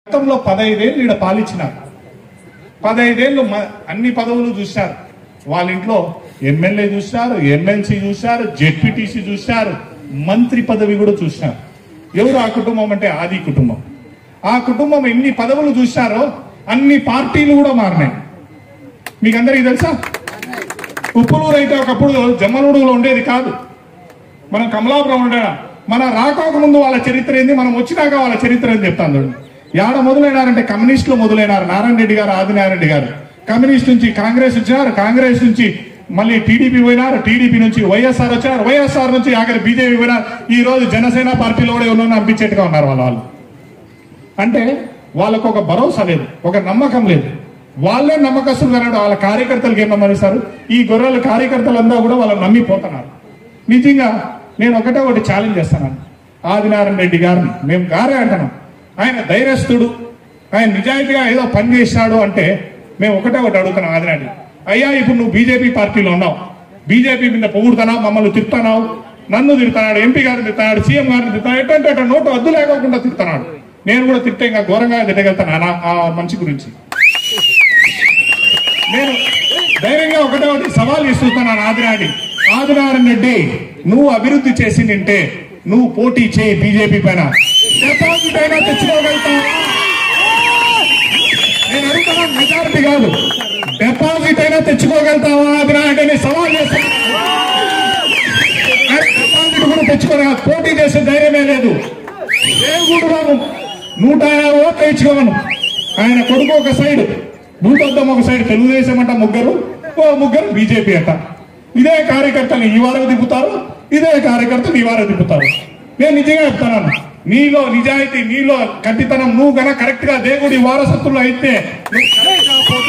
గతంలో పదైదేళ్ళు ఈడ పాలించినారు పదైదేళ్ళు మ- అన్ని పదవులు చూశారు వాళ్ళ ఇంట్లో ఎమ్మెల్యే చూశారు ఎమ్మెల్సీ చూశారు జెడ్పీటీసీ చూశారు మంత్రి పదవి కూడా చూశారు ఎవరు ఆ కుటుంబం అంటే ఆది కుటుంబం ఆ కుటుంబం ఎన్ని పదవులు చూశారో అన్ని పార్టీలు కూడా మారినాయి మీకు అందరికీ తెలుసా ఉప్పులూరు అయితే ఒకప్పుడు జమ్మలూడులో ఉండేది కాదు మనం కమలాపురం ఉండేనా మన రాకోక ముందు వాళ్ళ చరిత్ర ఏంది మనం వచ్చినాక వాళ్ళ చరిత్ర ఏంది చెప్తాను చూడండి యాడ మొదలైనారంటే కమ్యూనిస్టులు మొదలైనారు నారాయణ రెడ్డి గారు ఆదినారాయణ రెడ్డి గారు కమ్యూనిస్ట్ నుంచి కాంగ్రెస్ వచ్చినారు కాంగ్రెస్ నుంచి మళ్ళీ టీడీపీ పోయినారు టీడీపీ నుంచి వైఎస్ఆర్ వచ్చారు వైఎస్ఆర్ నుంచి ఆఖరి బీజేపీ పోయినారు ఈ రోజు జనసేన పార్టీలో కూడా ఎవరన్నా అనిపించేట్టుగా ఉన్నారు వాళ్ళ వాళ్ళు అంటే వాళ్ళకు ఒక భరోసా లేదు ఒక నమ్మకం లేదు వాళ్ళే నమ్మకస్తులు కన్నాడు వాళ్ళ కార్యకర్తలకు ఏం నమ్మనిస్తారు ఈ గొర్రెల కార్యకర్తలంతా కూడా వాళ్ళని నమ్మిపోతున్నారు నిజంగా నేను ఒకటే ఒకటి ఛాలెంజ్ చేస్తున్నాను ఆదినారాయణ రెడ్డి గారిని మేము గారే అంటున్నాం ఆయన ధైర్యస్తుడు ఆయన నిజాయితీగా ఏదో పని చేశాడు అంటే మేము ఒకటే ఒకటి అడుగుతున్నాం ఆదినాడి అయ్యా ఇప్పుడు నువ్వు బీజేపీ పార్టీలో ఉన్నావు బీజేపీ మీద పొగుడుతున్నావు మమ్మల్ని తిడుతున్నావు నన్ను తిడుతున్నాడు ఎంపీ గారిని తిడుతున్నాడు సీఎం గారిని తిడుతున్నాడు ఎట్టంటే అట్ట నోటు అద్దు లేకోకుండా తిడుతున్నాడు నేను కూడా తిట్టే ఇంకా ఘోరంగా తిట్టగలుగుతాను ఆ నా- ఆ మనిషి గురించి నేను ధైర్యంగా ఒకటే ఒకటి సవాల్ ఇస్తున్నాను ఆదినాడి ఆదినారాయణ రెడ్డి నువ్వు అభివృద్ధి చేసి నింటే నువ్వు పోటీ చేయి బీజేపీ పైన డిపాజిట్ అయినా తెచ్చుకోగలుగుతావా నేను అడుగుతున్నా మెజారిటీ కాదు డిపాజిట్ అయినా తెచ్చుకోగలుగుతావా ఆదినారాయణ రెడ్డి సవాల్ చేస్తాను డిపాజిట్ కూడా తెచ్చుకోలే పోటీ చేసే ధైర్యమే లేదు దేవుడు బాబు నూట యాభై ఓట్లు ఇచ్చుకోమను ఆయన కొడుకు ఒక సైడ్ భూతద్దం ఒక సైడ్ తెలుగుదేశం అంట ముగ్గురు ఓ ముగ్గురు బీజేపీ అంట ఇదే కార్యకర్తలు ఈ వారం తిప్పుతారు ఇదే కార్యకర్తలు ఈ వారం తిప్పుతారు నేను నిజంగా చెప్తున్నాను నీలో నిజాయితీ నీలో కట్టితనం నువ్వు గన కరెక్ట్ గా దేవుడి వారసత్తులు అయితే నువ్వు correct గా పోటీ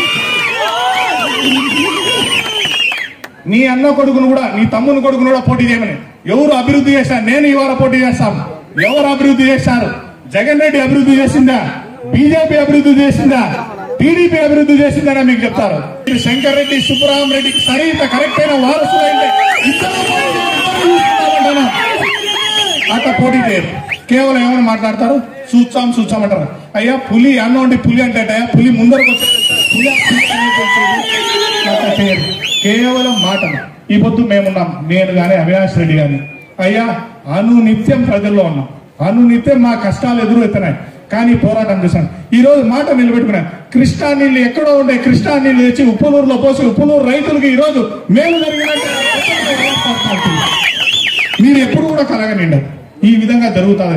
నీ అన్న కొడుకును కూడా నీ తమ్ముని కొడుకును కూడా పోటీ చేయమని ఎవరు అభివృద్ధి చేశారు నేను ఈ వారం పోటీ చేస్తాను ఎవరు అభివృద్ధి చేశారు జగన్ రెడ్డి అభివృద్ధి చేసిందా బీజేపీ అభివృద్ధి చేసిందా టీడీపీ అభివృద్ధి చేసిందని మీకు చెప్తారు ఇది శంకర్ రెడ్డి సుబ్బరామ రెడ్డికి సరిత కరెక్ట్ అయిన వారసులైతే ఇద్దరు పోటీ చేయాలి, ఇద్దరు చూసుకుందామంటాను. అట్లా పోటీ చేయరు కేవలం ఏమని మాట్లాడతారు చూచాం చూచాం అంటారు అయ్యా పులి అన్న ఉండి పులి అంటే అయ్యా పులి ముందరకు వచ్చేది పులి పులి అనేది వచ్చేది. అట్లా చేయరు కేవలం మాటలు ఈ పొద్దు మేమున్నాం నేను గాని అవినాష్ రెడ్డి గాని అయ్యా అను నిత్యం ప్రజల్లో ఉన్నాం అను నిత్యం మా కష్టాలు ఎదురవుతున్నాయి కానీ పోరాటం చేశాను ఈ రోజు మాట నిలబెట్టుకున్నాను కృష్ణా నీళ్లు ఎక్కడో ఉండే కృష్ణా నీళ్లు తెచ్చి ఉప్పులూరులో పోసి ఉప్పులూరు రైతులకు ఈ రోజు మేలు జరిగినట్టు మీరు ఎప్పుడు కూడా కలగనిండదు ఈ విధంగా జరుగుతుంది